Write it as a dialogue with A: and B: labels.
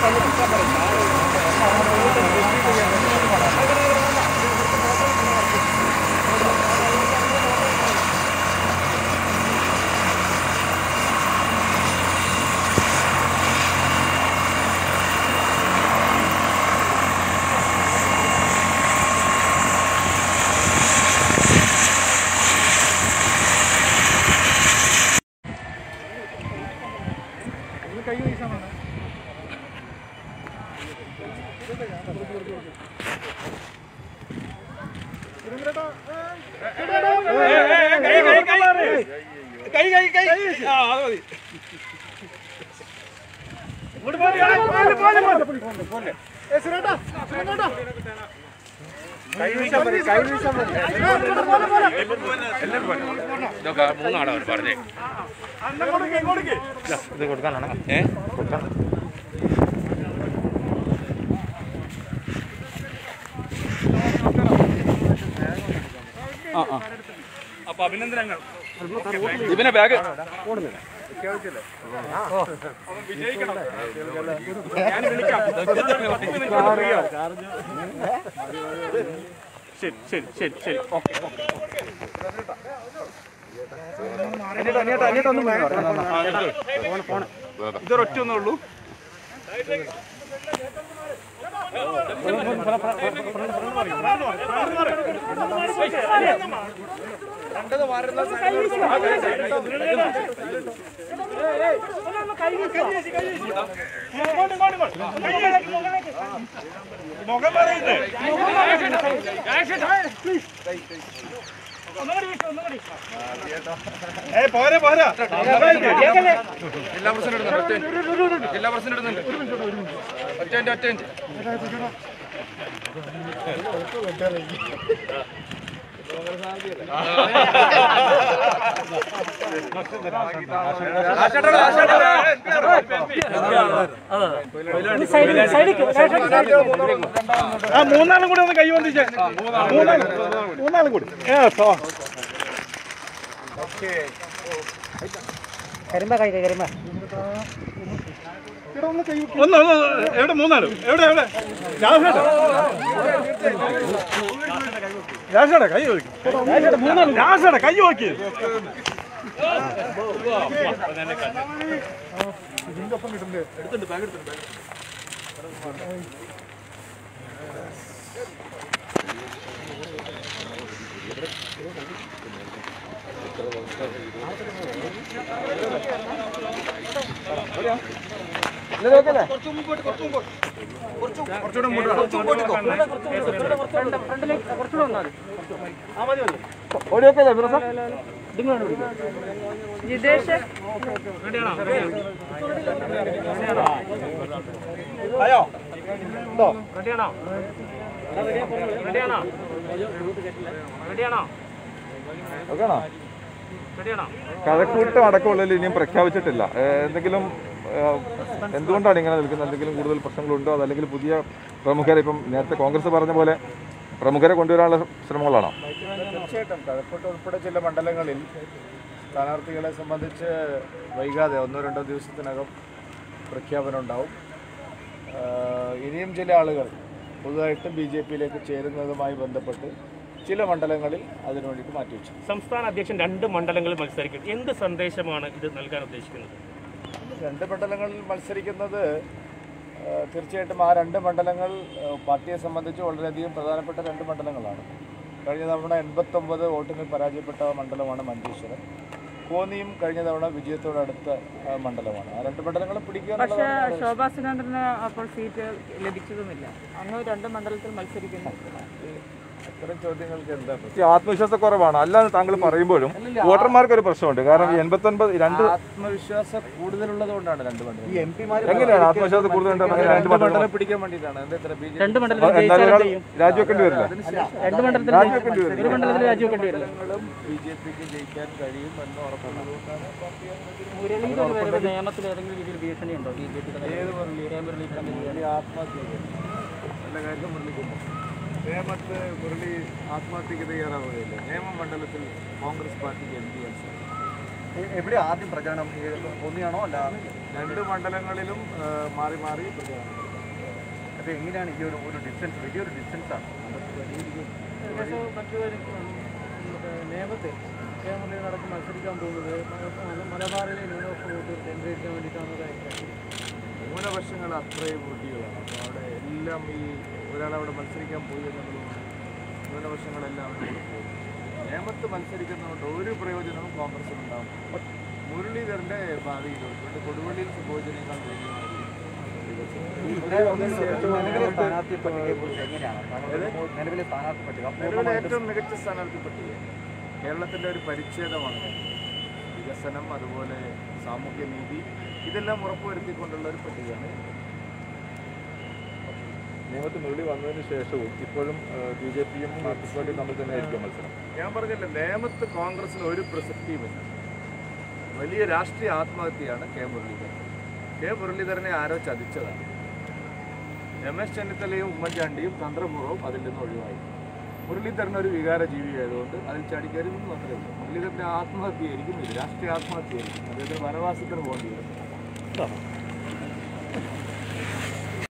A: കൈ കൈ കൈ ആ അത് മതി ഇങ്ങോട്ട് പോര്, ആ, പോര്, പോര്, പോര്. പോര്. ഏ, സുരേട്ടാ, സുരേട്ടാ. കൈ വീശാൻ മതി, കൈ വീശാൻ മതി. എല്ലാവരും പോരെ, പോരെ.
B: ഇതൊക്കെ മൂന്നാളാ അവർ പറഞ്ഞേ
A: അണ്ണൻ കൊടുക്ക്, കൊടുക്ക്.
B: ഇത് കൊടുക്കാനാണ് ഏ കൊടുക്കാൻ
A: അപ്പൊ അഭിനന്ദനങ്ങൾ
B: ഇവനെ ബാഗ്
A: അവൻ വിജയിക്കണം ഞാൻ വിളിക്കാം പത്ത് മിനിറ്റ് കൊണ്ട് ഫ്രീ ആവും. ശരി ശരി ശരി ശരി ഓക്കെ ഇതൊരൊറ്റ ഒന്നേ ഉള്ളൂ മുഖം പറയുന്നേ ഏ പോരെ പോരാ
B: എല്ലാ പ്രശ്നം ഇടുന്നുണ്ട് ഒറ്റ മിനിറ്റ്. എല്ലാ പ്രശ്നം ഇടുന്നുണ്ട് ഒറ്റ മിനിറ്റ് ഒറ്റ മിനിറ്റ്
A: ആ മൂന്നാളും കൂടി ഒന്ന് കൈ വന്നിച്ചേ മൂന്നാളും മൂന്നാളും കൂടി Yes, ഓ. ഒന്ന് ഒന്ന് എവിടെ മൂന്നാളും എവിടെ എവിടെ രാജേട്ടാ രാജേട്ടാ കൈ നോക്കി മൂന്നാളും രാജേട്ടാ കൈ നോക്കി
C: ജിതേഷ്
A: അയ്യോ
D: റെഡിയാണോ റെഡിയാണോ റെഡിയാണോ റെഡിയാണോ
E: കഴക്കൂട്ടം അടക്കമുള്ളതിൽ ഇനിയും പ്രഖ്യാപിച്ചിട്ടില്ല ഏഹ് എന്തെങ്കിലും ഏഹ് എന്തുകൊണ്ടാണ് ഇങ്ങനെ നിൽക്കുന്നത് എന്തെങ്കിലും കൂടുതൽ പ്രശ്നങ്ങളുണ്ടോ അതല്ലെങ്കിൽ പുതിയ പ്രമുഖരെ ഇപ്പം നേരത്തെ കോൺഗ്രസ് പറഞ്ഞ പോലെ പ്രമുഖരെ കൊണ്ടുവരാനുള്ള ശ്രമങ്ങളാണോ
F: തീർച്ചയായിട്ടും കഴക്കൂട്ട് ഉൾപ്പെടെ ചില മണ്ഡലങ്ങളിൽ സ്ഥാനാർത്ഥികളെ സംബന്ധിച്ച് വൈകാതെ ഒന്നോ രണ്ടോ ദിവസത്തിനകം പ്രഖ്യാപനം ഉണ്ടാവും ആഹ് ഇനിയും ചില ആളുകൾ പുതുതായിട്ട് ബി ജെ പിയിലേക്ക് ചേരുന്നതുമായി ബന്ധപ്പെട്ട് ചില മണ്ഡലങ്ങളിൽ അതിനു വേണ്ടിയിട്ട് മാറ്റിവെച്ചു
D: സംസ്ഥാന അധ്യക്ഷൻ രണ്ട് മണ്ഡലങ്ങളിൽ മത്സരിക്കും എന്ത് സന്ദേശമാണ് ഇത് നൽകാൻ ഉദ്ദേശിക്കുന്നത്
F: രണ്ട് മണ്ഡലങ്ങളിൽ മത്സരിക്കുന്നത് ആഹ് തീർച്ചയായിട്ടും ആ രണ്ട് മണ്ഡലങ്ങൾ ആഹ് പാർട്ടിയെ സംബന്ധിച്ച് വളരെയധികം പ്രധാനപ്പെട്ട രണ്ട് മണ്ഡലങ്ങളാണ് കഴിഞ്ഞ തവണ എൺപത്തൊമ്പത് വോട്ടിന് പരാജയപ്പെട്ട മണ്ഡലമാണ് മഞ്ചേശ്വരം കോന്നിയും കഴിഞ്ഞ തവണ വിജയത്തോടടുത്ത ആഹ് മണ്ഡലമാണ് ആ രണ്ട് മണ്ഡലങ്ങളും പിടിക്കുക
C: പക്ഷേ
F: എന്നുള്ളതാണ് ഞങ്ങളുടെ
C: ശോഭാ സുരേന്ദ്രന് അപ്പോൾ സീറ്റ് ലഭിച്ചതുമില്ല അങ്ങ് രണ്ട് മണ്ഡലത്തിൽ മത്സരിക്കുന്നു
F: ഇത്തരം ചോദ്യങ്ങൾക്ക് എന്താ
E: ഈ ആത്മവിശ്വാസക്കുറവാണ് അല്ലാതെ താങ്കൾ പറയുമ്പോഴും വോട്ടർമാർക്ക് ഒരു പ്രശ്നമുണ്ട് കാരണം എൺപത്തി ഒൻപത് രണ്ട്
F: ആത്മവിശ്വാസം കൂടുതലുള്ളത് കൊണ്ടാണ് രണ്ട് മണ്ഡലം
E: എങ്ങനെയാണ് ആത്മവിശ്വാസം കൂടുതലുണ്ട് അങ്ങനെ രണ്ട്
F: രണ്ട്
E: മണ്ഡലം
F: മണ്ഡലം പിടിക്കാൻ വേണ്ടിയിട്ടാണ് എന്താ ഇത്ര ബി ജെ
C: രണ്ട് മണ്ഡലത്തിൽ
E: എന്നാലും ഒരാൾ
C: ജയിച്ചാൽ
E: രാജിവെക്കേണ്ടി വരില്ല
C: രണ്ട് മണ്ഡലത്തിൽ
E: രാജിവെക്കേണ്ടി വരില്ല
C: ഒരു മണ്ഡലത്തിൽ രാജിവെക്കേണ്ടി വരില്ല
F: മണ്ഡലങ്ങളും ബി ജെ പിക്ക് ജയിക്കാൻ കഴിയും എന്ന് ഉറപ്പുള്ളതുകൊണ്ടാണ് പാർട്ടി അങ്ങനെ ഒരു
C: മുരളീധരൻ വരുന്ന നിയമത്തിൽ ഏതെങ്കിലും രീതിയിൽ ഭീഷണിയുണ്ടോ ബി ജെ പി
F: ഏത് മുരളി മുരളി ആത്മഹത്യ ചെയ്തു. നല്ല കാര്യം മുരളിക്കുന്നു നേമത്ത് മുരളി ആത്മഹത്യക്ക് തയ്യാറാവുകയില്ല നിയമമണ്ഡലത്തിൽ കോൺഗ്രസ് പാർട്ടിക്ക് എം പി
G: എവിടെ ആദ്യം പ്രചരണം ഒന്നിയാണോ അല്ല
F: രണ്ട് മണ്ഡലങ്ങളിലും ആ, മാറി മാറി പ്രചാരണം നടത്തും.
A: അത് എങ്ങനെയാണ് ഈ ഒരു ഒരു ഡിസ്റ്റൻസ് വലിയൊരു ഡിസ്റ്റൻസ് ആണ്
G: മറ്റു നിയമത്തെ കെ മുരളി നടക്കും മത്സരിക്കാൻ പോകുന്നത് മലബാറിലെ ന്യൂനപക്ഷ വോട്ട് കേന്ദ്രീകരിക്കാൻ വേണ്ടിയിട്ടാണ്
F: ന്യൂനപക്ഷങ്ങൾ അത്രയും വോട്ടുകളാണ് അപ്പോൾ അവിടെ എല്ലാം ഈ ഒരാളവിടെ മത്സരിക്കാൻ പോയി എന്നുള്ളതുകൊണ്ട് ന്യൂനപക്ഷങ്ങളെല്ലാം അവിടെ കൂടെ പോകും നേമത്ത് മത്സരിക്കുന്നതുകൊണ്ട് ഒരു പ്രയോജനവും കോൺഗ്രസിനുണ്ടാവും മുരളീധരൻ്റെ ഭാവിയിലോട്ട് ഇവിടെ കൊടുവള്ളിയിൽ സംഭവിച്ചതിനേക്കാൾ
A: നിലവിലെ സ്ഥാനാർത്ഥി പട്ടികയെ കുറിച്ച് എങ്ങനെയാണ് താങ്കളുടെ നിലവിലെ സ്ഥാനാർത്ഥി പട്ടിക
F: നിലവിലെ ഏറ്റവും മികച്ച സ്ഥാനാർത്ഥി പട്ടിക കേരളത്തിൻ്റെ ഒരു പരിച്ഛേദമാണ് ഞാൻ. വികസനം അതുപോലെ സാമൂഹ്യനീതി ഇതെല്ലാം ഉറപ്പുവരുത്തിക്കൊണ്ടുള്ള ഒരു പട്ടികയാണ്
E: നിയമത്തിൽ മുരളി വന്നതിന് ശേഷവും ഇപ്പോഴും ബി ജെ പിയും മാർക്സിസ്റ്റ് പാർട്ടിയും തമ്മിൽ തന്നെ ആയിരിക്കും മത്സരം
F: ഞാൻ പറഞ്ഞില്ല നേമത്ത് കോൺഗ്രസിന് ഒരു പ്രസക്തിയുമില്ല വലിയ രാഷ്ട്രീയ ആത്മഹത്യയാണ് കെ മുരളീധരൻ കെ മുരളീധരനെ ആരോ ചതിച്ചതാണ് രമേശ് ചെന്നിത്തലയും ഉമ്മൻചാണ്ടിയും തന്ത്രപൂർവ്വം അതിൽ നിന്ന് ഒഴിവായി മുരളീധരൻ ഒരു വികാര ജീവിയായതുകൊണ്ട് അതിൽ ചാടിക്കരുത് എന്ന് മാത്രമേ ഉള്ളൂ മുരളീധരൻ്റെ ആത്മഹത്യയായിരിക്കും ഇത് രാഷ്ട്രീയ ആത്മഹത്യയായിരിക്കും അദ്ദേഹത്തിന് വനവാസത്തിന് പോകേണ്ടി വരും